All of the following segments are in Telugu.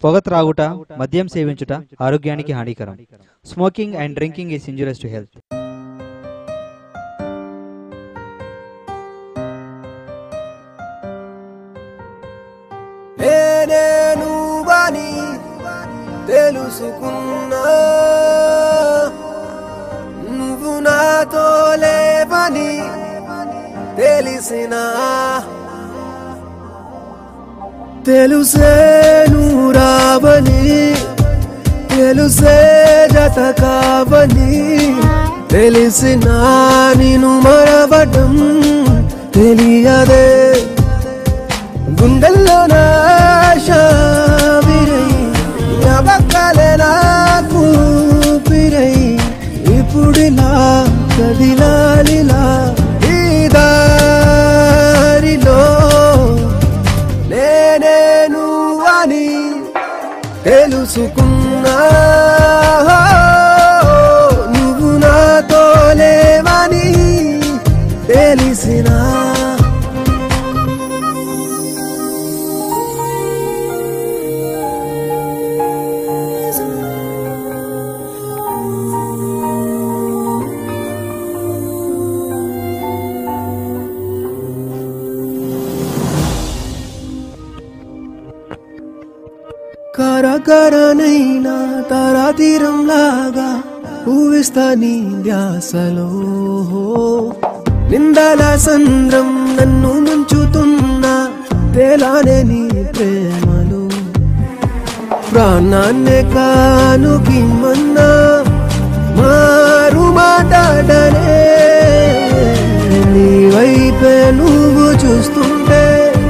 పొగ త్రాగుట మద్యం సేవించుట ఆరోగ్యానికి హానికరం smoking and drinking is injurious to health నేనేను అని తెలుసుకున్నా నువ్వు నాతో లేవని తెలిసినా తెలుసే నువ్వు రావని తెలుసే జత కావని తెలిసినా నిన్ను మరవటం తెలియదే గుండెల్లో నాశ విరై నవకలే నాకు పిరై ఇప్పుడిలా కదిలాలిలా ఈ దారిలో నేనేను అని తెలుసుకున్నా నువ్వు నాతో లేవని తెలిసినా కరకరనైనా తరాతీరం లాగా ఊవిస్తా నీ ధ్యాసలో నిందల సంద్రం నన్ను ముంచుతున్నా తేలానే నీ ప్రేమలో ప్రాణాన్నే కానుకిమ్మన్నా మారు మాట్లాడనే నీ వైపే నువ్వు చూస్తుంటే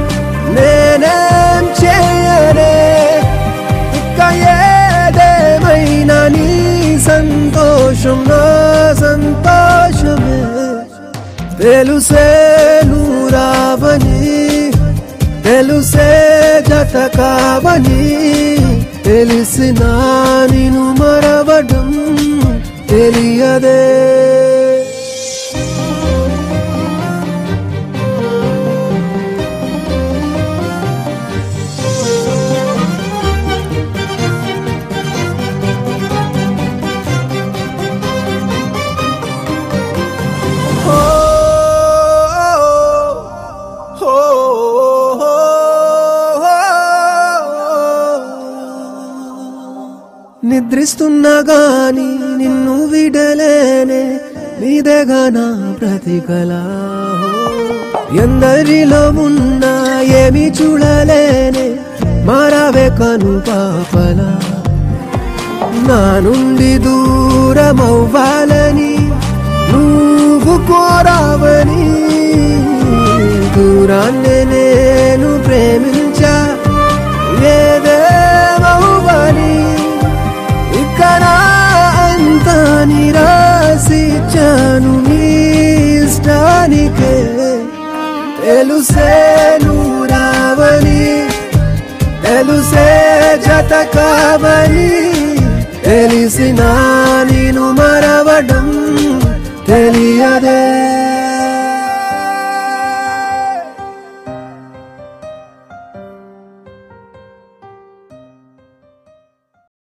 నేనేం చేయనే ఇక ఏదేమైనా నీ సంతోషం నా సంతోషమే తెలుసే నువ్వు రావని తెలుసే జత కావని తెలిసిన నిన్ను మరవడం తెలియదే ఓ ఓ నిద్రిస్తున్నా గాని నిన్ను విడలేనే నీదేగా నా ప్రతికలా ఎందరిలో ఉన్నా ఏమి చూడలేనే మారావే కను పాపలా నా నుండి దూరమవ్వాలని నువ్వు కోరావని దూరాన్ని నేను ప్రేమించా ఏదేమవ్వని ఇక నా అంతా నిరాశించాను నీ ఇష్టానికే తెలుసే నువ్వు రావని తెలుసే జత కావని తెలిసిన నేను మర